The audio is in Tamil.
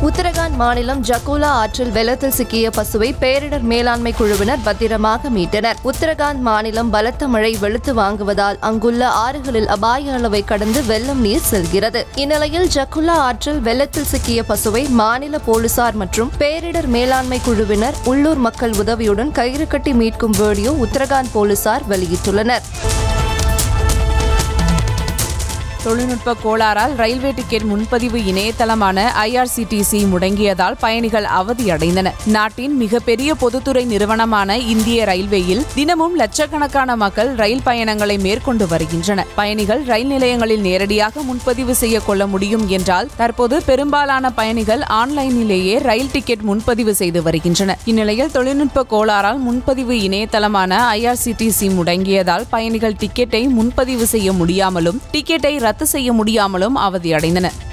உத்தரகாண்ட் மாநிலம் ஜகோலா ஆற்றில் வெள்ளத்தில் சிக்கிய பசுவை பேரிடர் மேலாண்மை குழுவினர் பத்திரமாக மீட்டனர் உத்தரகாண்ட் மாநிலம் பலத்த மழை வெளுத்து வாங்குவதால் அங்குள்ள ஆறுகளில் அபாய அளவை கடந்து வெள்ளம் நீர் செல்கிறது இந்நிலையில் ஜகுல்லா ஆற்றில் வெள்ளத்தில் சிக்கிய பசுவை மாநில போலீசார் மற்றும் பேரிடர் மேலாண்மை குழுவினர் உள்ளூர் மக்கள் உதவியுடன் கயிறு கட்டி மீட்கும் வீடியோ உத்தரகாண்ட் போலீசார் வெளியிட்டுள்ளனர் தொழில்நுட்ப கோளாறால் ரயில்வே டிக்கெட் முன்பதிவு இணையதளமான ஐஆர்சிடிசி முடங்கியதால் பயணிகள் அவதியடைந்தனர் நாட்டின் மிகப்பெரிய பொதுத்துறை நிறுவனமான இந்திய ரயில்வேயில் தினமும் லட்சக்கணக்கான மக்கள் ரயில் பயணங்களை மேற்கொண்டு வருகின்றனர் பயணிகள் ரயில் நிலையங்களில் நேரடியாக முன்பதிவு செய்ய கொள்ள முடியும் என்றால் தற்போது பெரும்பாலான பயணிகள் ஆன்லைனிலேயே ரயில் டிக்கெட் முன்பதிவு செய்து வருகின்றனர் இந்நிலையில் தொழில்நுட்ப கோளாறால் முன்பதிவு இணையதளமான ஐஆர்சிடிசி முடங்கியதால் பயணிகள் டிக்கெட்டை முன்பதிவு செய்ய முடியாமலும் டிக்கெட்டை ரத்து செய்ய முடியாமலும் அவதியடைந்தனர்